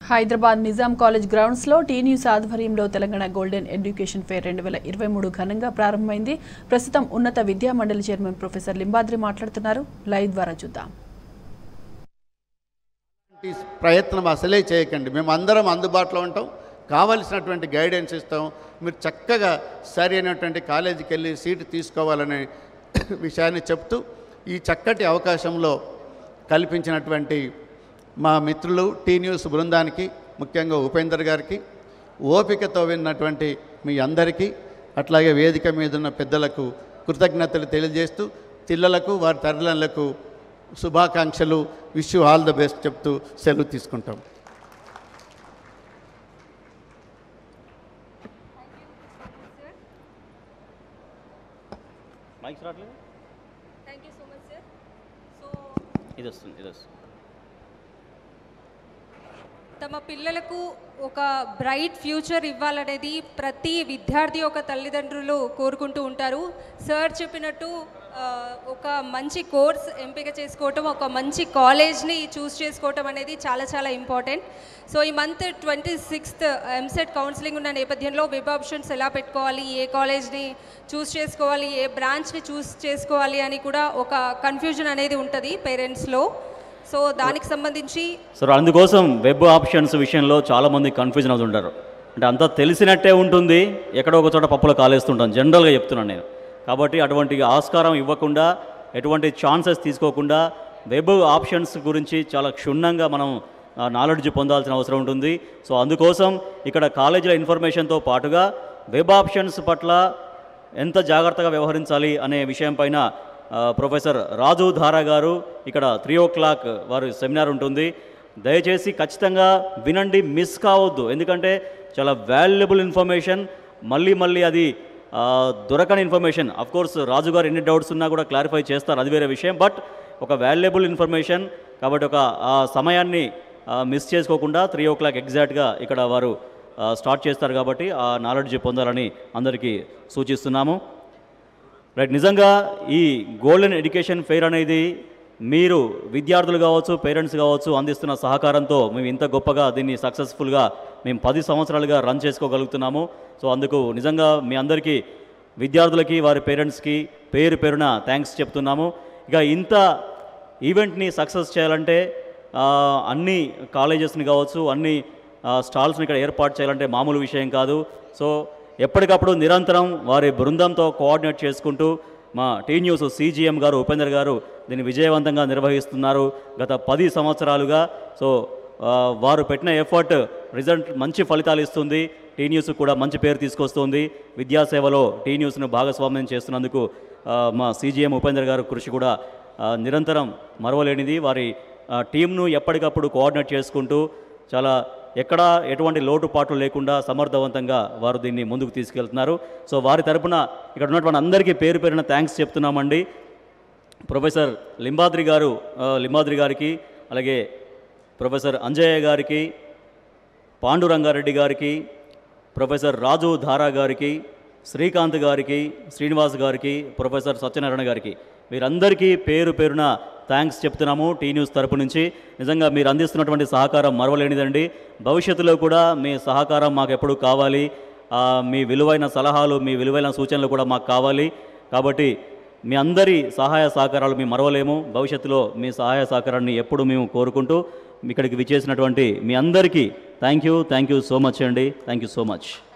Hyderabad Nizam college grounds లో T News ఆధ్వర్యంలో Telangana golden education fair రెండు వేల ఇరవై మూడు ఘనంగా ప్రారంభమైంది ప్రస్తుతం ఉన్నత విద్యా మండలి చైర్మన్ ప్రొఫెసర్ లింబాద్రి మాట్లాడుతున్నారు లైవ్ ద్వారా చూద్దాం ఈ ప్రయత్నం అసలే చేయకండి మేము అందరం అందుబాటులో ఉంటాం కావలసినటువంటి గైడెన్స్ ఇస్తాం మీరు చక్కగా సరి అయినటువంటి కాలేజీకి వెళ్ళి సీటు తీసుకోవాలనే విషయాన్ని చెప్తూ ఈ చక్కటి అవకాశంలో కల్పించినటువంటి మా మిత్రులు టీ న్యూస్ బృందానికి ముఖ్యంగా ఉపేందర్ గారికి ఓపికతో విన్నటువంటి మీ అందరికీ అట్లాగే వేదిక మీద ఉన్న పెద్దలకు కృతజ్ఞతలు తెలియజేస్తూ పిల్లలకు వారి తల్లిదండ్రులకు శుభాకాంక్షలు wish you all the best చెప్తూ సెలవు తీసుకుంటాం మైక్స్ రావట్లేదు thank you so much sir so ఇది వస్తుంది ఇది వస్తుంది తమ పిల్లలకు ఒక బ్రైట్ ఫ్యూచర్ ఇవ్వాలనేది ప్రతి విద్యార్థి ఒక తల్లిదండ్రులు కోరుకుంటూ ఉంటారు సార్ చెప్పినట్టు ఆ, ఒక మంచి కోర్స్ ఎంపిక చేసుకోవటం ఒక మంచి కాలేజ్ని చూస్ చేసుకోవటం అనేది చాలా చాలా ఇంపార్టెంట్ సో ఈ month twenty sixth EAMCET counselling ఉన్న నేపథ్యంలో వెబ్ ఆప్షన్స్ ఎలా పెట్టుకోవాలి ఏ కాలేజ్ని చూస్ చేసుకోవాలి ఏ బ్రాంచ్ని చూస్ చేసుకోవాలి అని కూడా ఒక కన్ఫ్యూజన్ అనేది ఉంటుంది పేరెంట్స్లో సో దానికి సంబంధించి సో అందుకోసం వెబ్ ఆప్షన్స్ విషయంలో చాలామంది కన్ఫ్యూజన్ అవుతుంటారు అంటే అంతా తెలిసినట్టే ఉంటుంది ఎక్కడో ఒక చోట పప్పులో కాలేస్తుంటాం జనరల్గా చెప్తున్నాను నేను కాబట్టి అటువంటి ఆస్కారం ఇవ్వకుండా ఎటువంటి ఛాన్సెస్ తీసుకోకుండా వెబ్ ఆప్షన్స్ గురించి చాలా క్షుణ్ణంగా మనం నాలెడ్జ్ పొందాల్సిన అవసరం ఉంటుంది సో అందుకోసం ఇక్కడ కాలేజీల ఇన్ఫర్మేషన్తో పాటుగా వెబ్ ఆప్షన్స్ పట్ల ఎంత జాగ్రత్తగా వ్యవహరించాలి అనే విషయం పైన ఆ, ప్రొఫెసర్ రాజు ధారా గారు ఇక్కడ త్రీ ఓ క్లాక్ వారి సెమినార్ ఉంటుంది దయచేసి ఖచ్చితంగా వినండి మిస్ కావద్దు ఎందుకంటే చాలా వాల్యుబుల్ ఇన్ఫర్మేషన్ మళ్ళీ మళ్ళీ అది ఆ, దొరకని ఇన్ఫర్మేషన్ అఫ్ కోర్స్ రాజు గారు ఎన్ని డౌట్స్ ఉన్నా కూడా క్లారిఫై చేస్తారు అది వేరే విషయం బట్ ఒక వాల్యుబుల్ ఇన్ఫర్మేషన్ కాబట్టి ఒక ఆ సమయాన్ని మిస్ చేసుకోకుండా త్రీ ఓ క్లాక్ ఎగ్జాక్ట్గా ఇక్కడ వారు ఆ, స్టార్ట్ చేస్తారు కాబట్టి ఆ నాలెడ్జ్ పొందాలని అందరికీ సూచిస్తున్నాము రైట్ నిజంగా ఈ గోల్డెన్ ఎడ్యుకేషన్ ఫెయిర్ అనేది మీరు విద్యార్థులు కావచ్చు పేరెంట్స్ కావచ్చు అందిస్తున్న సహకారంతో మేము ఇంత గొప్పగా దీన్ని సక్సెస్ఫుల్గా మేము పది సంవత్సరాలుగా రన్ చేసుకోగలుగుతున్నాము సో అందుకు నిజంగా మీ అందరికీ విద్యార్థులకి వారి పేరెంట్స్కి పేరు పేరున థ్యాంక్స్ చెప్తున్నాము ఇక ఇంత ఈవెంట్ని సక్సెస్ చేయాలంటే ఆ, అన్ని కాలేజెస్ని కావచ్చు అన్ని ఆ, స్టాల్స్ని ఇక్కడ ఏర్పాటు చేయాలంటే మామూలు విషయం కాదు సో ఎప్పటికప్పుడు నిరంతరం వారి బృందంతో కోఆర్డినేట్ చేసుకుంటూ మా టీ న్యూస్ సీజీఎం గారు ఉపేందర్ గారు దీన్ని విజయవంతంగా నిర్వహిస్తున్నారు గత పది సంవత్సరాలుగా సో ఆ, వారు పెట్టిన ఎఫర్ట్ రిజల్ట్ మంచి ఫలితాలు ఇస్తుంది టీ న్యూస్ కూడా మంచి పేరు తీసుకొస్తుంది విద్యాసేవలో టీ న్యూస్ను భాగస్వామ్యం చేస్తున్నందుకు ఆ, మా సీజీఎం ఉపేందర్ గారు కృషి కూడా ఆ, నిరంతరం మరవలేనిది వారి ఆ, టీంను ఎప్పటికప్పుడు కోఆర్డినేట్ చేసుకుంటూ చాలా ఎక్కడ ఎటువంటి లోటుపాట్లు లేకుండా సమర్థవంతంగా వారు దీన్ని ముందుకు తీసుకెళ్తున్నారు సో వారి తరపున ఇక్కడ ఉన్నటువంటి అందరికీ పేరు పేరున థ్యాంక్స్ చెప్తున్నామండి ప్రొఫెసర్ లింబాద్రి గారు ఆ, లింబాద్రి గారికి అలాగే ప్రొఫెసర్ అంజయ్య గారికి పాండురంగారెడ్డి గారికి ప్రొఫెసర్ రాజు ధారా గారికి శ్రీకాంత్ గారికి శ్రీనివాస్ గారికి ప్రొఫెసర్ సత్యనారాయణ గారికి వీరందరికీ పేరు పేరున థ్యాంక్స్ చెప్తున్నాము టీ న్యూస్ తరపు నుంచి నిజంగా మీరు అందిస్తున్నటువంటి సహకారం మరవలేనిదండి భవిష్యత్తులో కూడా మీ సహకారం మాకు ఎప్పుడు కావాలి ఆ, మీ విలువైన సలహాలు మీ విలువైన సూచనలు కూడా మాకు కావాలి కాబట్టి మీ అందరి సహాయ సహకారాలు మేము మరవలేము భవిష్యత్తులో మీ సహాయ సహకారాన్ని ఎప్పుడు మేము కోరుకుంటూ ఇక్కడికి విచ్చేసినటువంటి మీ అందరికీ thank you thank you so much అండి థ్యాంక్ యూ సో మచ్